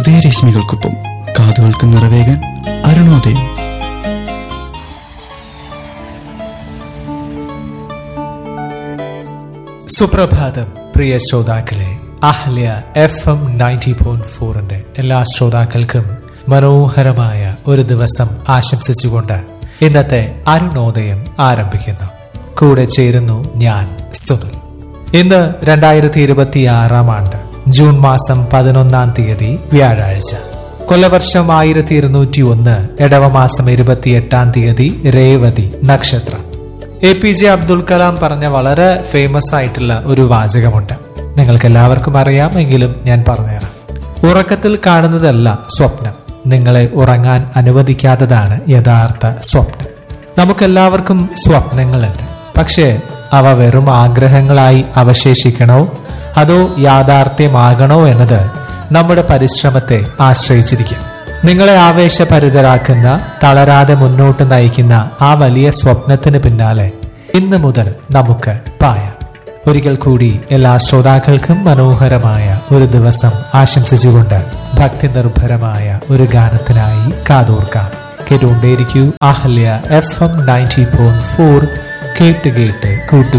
ഉദയരശ്മികൾക്കൊപ്പം കാതുകൾക്ക് നിറവേകാൻ അരുണോദയം സുപ്രഭാതം പ്രിയ ശ്രോതാക്കളെ Ahalya F M ninety point ഫോറിന്റെ എല്ലാ ശ്രോതാക്കൾക്കും മനോഹരമായ ഒരു ദിവസം ആശംസിച്ചുകൊണ്ട് ഇന്നത്തെ അരുണോദയം ആരംഭിക്കുന്നു കൂടെ ചേരുന്നു ഞാൻ സുനിൽ ഇന്ന് രണ്ടായിരത്തി ഇരുപത്തി ആറാം ആണ്ട് ജൂൺ മാസം പതിനൊന്നാം തീയതി വ്യാഴാഴ്ച കൊല്ലവർഷം ആയിരത്തി ഇരുന്നൂറ്റി ഒന്ന് ഇടവമാസം ഇരുപത്തിയെട്ടാം തീയതി രേവതി നക്ഷത്രം A P J Abdul Kalam പറഞ്ഞ വളരെ ഫേമസ് ആയിട്ടുള്ള ഒരു വാചകമുണ്ട് നിങ്ങൾക്ക് എല്ലാവർക്കും അറിയാം എങ്കിലും ഞാൻ പറഞ്ഞുതരാം ഉറക്കത്തിൽ കാണുന്നതല്ല സ്വപ്നം നിങ്ങളെ ഉറങ്ങാൻ അനുവദിക്കാത്തതാണ് യഥാർത്ഥ സ്വപ്നം നമുക്കെല്ലാവർക്കും സ്വപ്നങ്ങളുണ്ട് പക്ഷേ അവ വെറും ആഗ്രഹങ്ങളായി അവശേഷിക്കണോ അതോ യാഥാർത്ഥ്യമാകണോ എന്നത് നമ്മുടെ പരിശ്രമത്തെ ആശ്രയിച്ചിരിക്കും നിങ്ങളെ ആവേശഭരിതരാക്കുന്ന തളരാതെ മുന്നോട്ട് നയിക്കുന്ന ആ വലിയ സ്വപ്നത്തിന് പിന്നാലെ ഇന്ന് മുതൽ നമുക്ക് പായാം ഒരിക്കൽ കൂടി എല്ലാ ശ്രോതാക്കൾക്കും മനോഹരമായ ഒരു ദിവസം ആശംസിച്ചുകൊണ്ട് ഭക്തി നിർഭരമായ ഒരു ഗാനത്തിനായി കാതോർക്കാം കേട്ടുകൊണ്ടേയിരിക്കൂ Ahalya F M ninety point four കേട്ട് കേട്ട് കൂട്ടുക